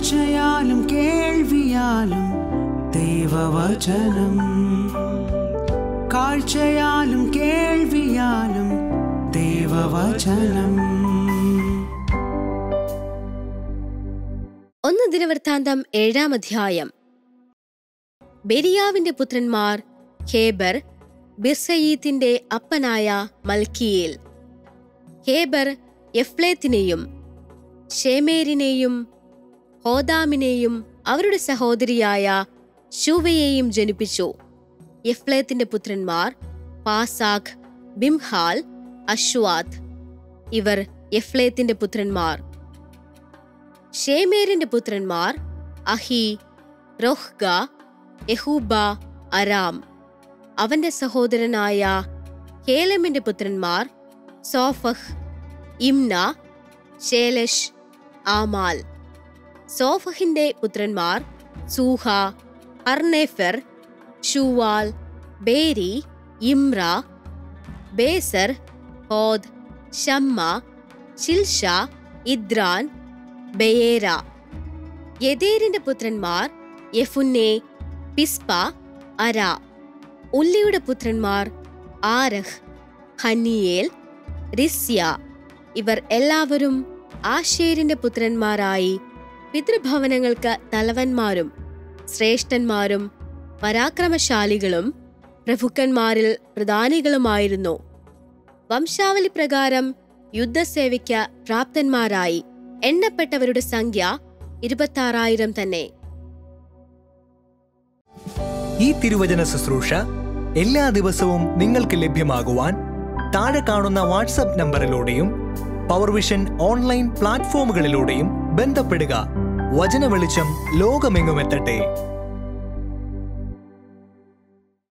കാഴ്ചയാലും കേൾവിയാലും ദൈവവചനം കാഴ്ചയാലും കേൾവിയാലും ദൈവവചനം ഒന്ന് ദിനവൃത്താന്തം ഏഴാം അധ്യായം ബെരിയാവിന്റെ പുത്രന്മാർ ഹേബർ ബിർസയീത്തിന്റെ അപ്പനായ മൽക്കിയേൽ ഹേബർ എഫ്ലേത്തിനെയും ഷേമേരിനെയും ഹോദാമിനെയും അവരുടെ സഹോദരിയായ ശൂവയെയും ജനിപ്പിച്ചു എഫ്ലേത്തിന്റെ പുത്രന്മാർ പാസാഖ് ബിംഹാൽ അശ്വാത്ത് ഇവർ എഫ്ലേത്തിന്റെ പുത്രന്മാർ ഷേമേരിന്റെ പുത്രന്മാർ അഹി റൊഹ്ഗ യഹൂബ അരാം അവന്റെ സഹോദരനായ ഹേലമിന്റെ പുത്രന്മാർ സോഫഹ് ഇംന ശേലഷ് ആമാൽ സോഫഹിന്റെ പുത്രന്മാർ സൂഹ അർണേഫർ ഷൂവാൽ ബേരി ഇമ്ര ബേസർ ഹോദ് ഷമ്മ ശിൽഷ ഇദ്രാൻ ബയേര യദേരിന്റെ പുത്രന്മാർ യഫുന്നെ പിസ്പ അര ഉല്ലിയുടെ പുത്രന്മാർ ആരഹ് ഹന്നിയേൽ റിസ്യ ഇവർ എല്ലാവരും ആശേരിന്റെ പുത്രന്മാരായി പിതൃഭവനങ്ങൾക്ക് തലവന്മാരും ശ്രേഷ്ഠന്മാരും പരാക്രമശാലികളും പ്രഭുക്കന്മാരിൽ പ്രധാനികളുമായിരുന്നു വംശാവലി പ്രകാരം യുദ്ധസേവയ്ക്ക് പ്രാപ്തന്മാരായി എണ്ണപ്പെട്ടവരുടെ സംഖ്യ ഇരുപത്താറായിരം തന്നെ ഈ തിരുവചന ശുശ്രൂഷ എല്ലാ ദിവസവും നിങ്ങൾക്ക് ലഭ്യമാകുവാൻ താഴെ കാണുന്ന വാട്സപ്പ് നമ്പറിലൂടെയും പവർവിഷൻ ഓൺലൈൻ പ്ലാറ്റ്ഫോമുകളിലൂടെയും ബന്ധപ്പെടുക വചന വെളിച്ചം ലോകമെങ്ങുമെത്തട്ടെ